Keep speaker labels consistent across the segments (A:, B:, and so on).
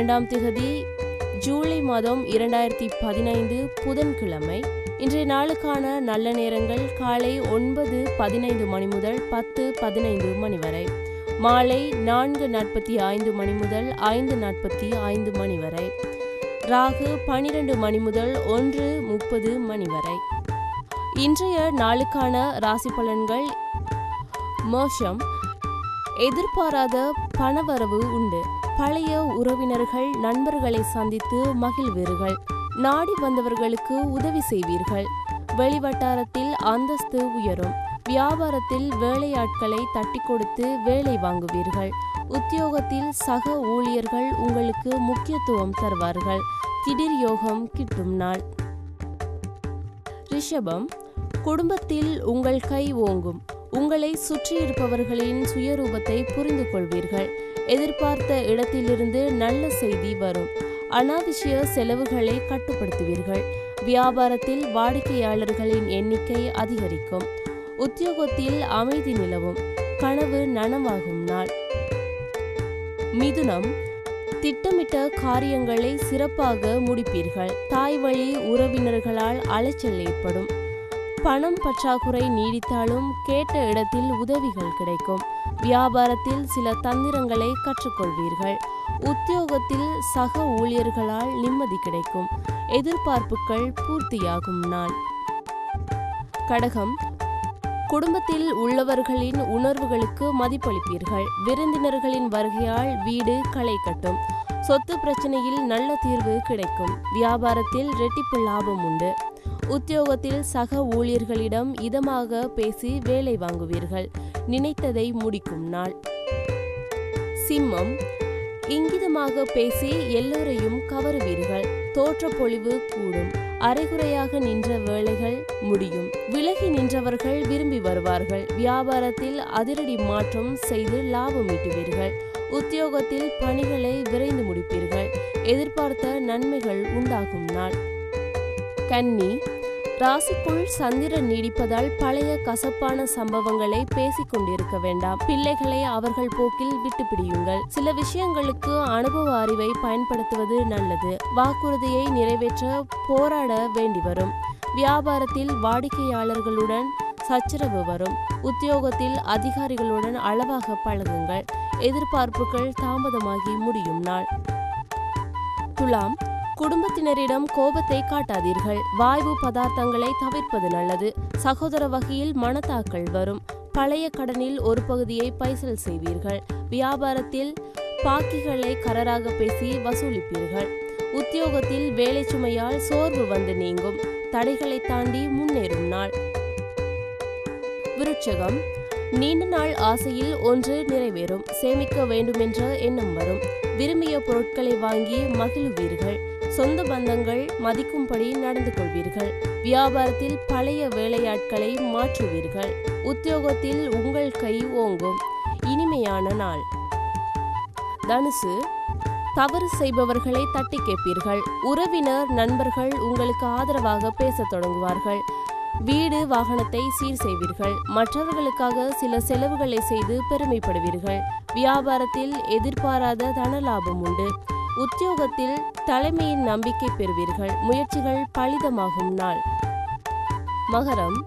A: இரண்டாம் திகதி ஜூலை மாதம் இரண்டாயிரத்தி பதினைந்து புதன்கிழமை இன்றைய நாளுக்கான நல்ல நேரங்கள் காலை ஒன்பது பதினைந்து மணி முதல் பத்து பதினைந்து மணி வரை மாலை நான்கு நாற்பத்தி ஐந்து மணி முதல் ஐந்து நாற்பத்தி ஐந்து மணி வரை ராகு பனிரெண்டு மணி முதல் ஒன்று முப்பது மணி வரை இன்றைய நாளுக்கான ராசி பலன்கள் மோஷம் எதிர்பாராத பணவரவு உண்டு பழைய உறவினர்கள் நண்பர்களை சந்தித்து மகிழ்வீர்கள் நாடி வந்தவர்களுக்கு உதவி செய்வீர்கள் வெளிவட்டாரத்தில் அந்தஸ்து உயரும் வியாபாரத்தில் வேலையாட்களை தட்டி கொடுத்து வேலை வாங்குவீர்கள் உத்தியோகத்தில் சக ஊழியர்கள் உங்களுக்கு முக்கியத்துவம் தருவார்கள் திடீர் யோகம் கிட்டும் நாள் ரிஷபம் குடும்பத்தில் உங்கள் கை ஓங்கும் உங்களை சுற்றியிருப்பவர்களின் சுயரூபத்தை புரிந்து கொள்வீர்கள் எதிர்பார்த்த இடத்திலிருந்து நல்ல செய்தி வரும் அனாவசிய செலவுகளை கட்டுப்படுத்துவீர்கள் வியாபாரத்தில் வாடிக்கையாளர்களின் எண்ணிக்கை அதிகரிக்கும் உத்தியோகத்தில் அமைதி நிலவும் கனவு நனவாகும் நாள் மிதுனம் திட்டமிட்ட காரியங்களை சிறப்பாக முடிப்பீர்கள் தாய் வழி உறவினர்களால் அலைச்சல் ஏற்படும் பணம் பற்றாக்குறை நீடித்தாலும் கேட்ட இடத்தில் உதவிகள் கிடைக்கும் வியாபாரத்தில் சில தந்திரங்களை கற்றுக்கொள்வீர்கள் உத்தியோகத்தில் சக ஊழியர்களால் நிம்மதி கிடைக்கும் எதிர்பார்ப்புகள் பூர்த்தியாகும் நாள் கடகம் குடும்பத்தில் உள்ளவர்களின் உணர்வுகளுக்கு மதிப்பளிப்பீர்கள் விருந்தினர்களின் வருகையால் வீடு களை கட்டும் சொத்து பிரச்சனையில் நல்ல தீர்வு கிடைக்கும் வியாபாரத்தில் ரெட்டிப்பு லாபம் உண்டு உத்தியோகத்தில் சக ஊழியர்களிடம் இதமாக பேசி வேலை வாங்குவீர்கள் நினைத்ததை முடிக்கும் நாள் சிம்மம் இங்கிதமாக பேசி எல்லோரையும் கவருவீர்கள் தோற்றப்பொழிவு கூடும் அரைகுறையாக நின்ற வேலைகள் முடியும் விலகி நின்றவர்கள் விரும்பி வருவார்கள் வியாபாரத்தில் அதிரடி மாற்றம் செய்து லாபம் ஈட்டுவீர்கள் உத்தியோகத்தில் பணிகளை விரைந்து முடிப்பீர்கள் எதிர்பார்த்த நன்மைகள் உண்டாகும் நாள் கன்னி ராசிக்குள் சந்திரன் நீடிப்பதால் பழைய கசப்பான சம்பவங்களை பேசிக் கொண்டிருக்க வேண்டாம் பிள்ளைகளை அவர்கள் போக்கில் விட்டுப்பிடியுங்கள் சில விஷயங்களுக்கு அனுபவ அறிவை பயன்படுத்துவது நல்லது வாக்குறுதியை நிறைவேற்ற போராட வேண்டி வரும் வியாபாரத்தில் வாடிக்கையாளர்களுடன் சச்சரவு வரும் உத்தியோகத்தில் அதிகாரிகளுடன் அளவாக பழகுங்கள் எதிர்பார்ப்புகள் தாமதமாகி முடியும் நாள் துலாம் குடும்பத்தினரிடம் கோபத்தை காட்டாதீர்கள் வாய்வு பதார்த்தங்களை தவிர்ப்பது நல்லது சகோதர வகையில் மனத்தாக்கள் வரும் பழைய கடனில் ஒரு பகுதியை பைசல் செய்வீர்கள் வியாபாரத்தில் பாக்கிகளை கரராக பேசி வசூலிப்பீர்கள் உத்தியோகத்தில் வேலை சுமையால் சோர்வு வந்து நீங்கும் தடைகளை தாண்டி முன்னேறும் நாள் விருட்சகம் நீண்ட நாள் ஆசையில் ஒன்று நிறைவேறும் சேமிக்க வேண்டுமென்ற எண்ணம் வரும் விரும்பிய பொருட்களை வாங்கி மகிழுவீர்கள் சொந்த பந்தங்கள் மதிக்கும்படி நடந்து கொள்வீர்கள் வியாபாரத்தில் பழைய வேலையாட்களை மாற்றுவீர்கள் உத்தியோகத்தில் உங்கள் கை ஓங்கும் இனிமையான நாள் தனுசு தவறு செய்பவர்களை தட்டி கேட்பீர்கள் உறவினர் நண்பர்கள் உங்களுக்கு ஆதரவாக பேசத் தொடங்குவார்கள் வீடு வாகனத்தை சீர் செய்வீர்கள் மற்றவர்களுக்காக சில செலவுகளை செய்து பெருமைப்படுவீர்கள் வியாபாரத்தில் எதிர்பாராத தனலாபம் உண்டு உத்தியோகத்தில் தலைமையின் நம்பிக்கை பெறுவீர்கள் முயற்சிகள் பலிதமாகும் நாள் மகரம்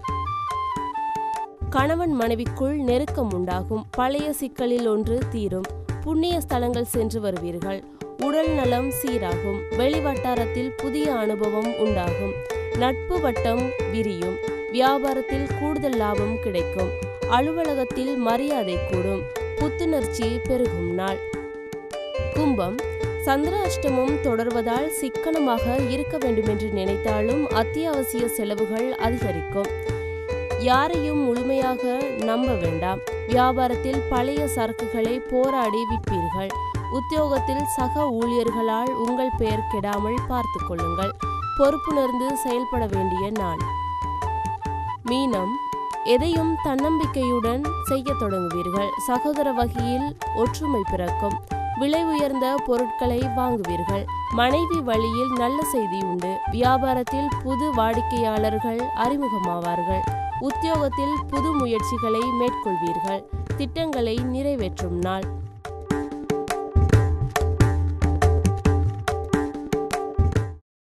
A: கணவன் மனைவிக்குள் நெருக்கம் உண்டாகும் பழைய சிக்கலில் ஒன்று தீரும் புண்ணிய ஸ்தலங்கள் சென்று வருவீர்கள் உடல் நலம் சீராகும் வெளிவட்டாரத்தில் புதிய அனுபவம் உண்டாகும் நட்பு வட்டம் விரியும் வியாபாரத்தில் கூடுதல் லாபம் கிடைக்கும் அலுவலகத்தில் மரியாதை கூடும் புத்துணர்ச்சி பெருகும் நாள் கும்பம் சந்திராஷ்டமம் தொடர்வதால் சிக்கனமாக இருக்க வேண்டுமென்று நினைத்தாலும் அத்தியாவசிய செலவுகள் அதிகரிக்கும் யாரையும் முழுமையாக நம்ப வேண்டாம் வியாபாரத்தில் பழைய சரக்குகளை போராடி விற்பீர்கள் உத்தியோகத்தில் சக ஊழியர்களால் உங்கள் பெயர் கெடாமல் பார்த்து கொள்ளுங்கள் பொறுப்புணர்ந்து செயல்பட வேண்டிய நாள் மீனம் எதையும் தன்னம்பிக்கையுடன் செய்யத் தொடங்குவீர்கள் சகோதர வகையில் ஒற்றுமை பிறக்கும் விலை உயர்ந்த பொருட்களை வாங்குவீர்கள் மனைவி வழியில் நல்ல செய்தி உண்டு வியாபாரத்தில் புது வாடிக்கையாளர்கள் அறிமுகமாவார்கள் உத்தியோகத்தில் புது முயற்சிகளை மேற்கொள்வீர்கள் திட்டங்களை நிறைவேற்றும் நாள்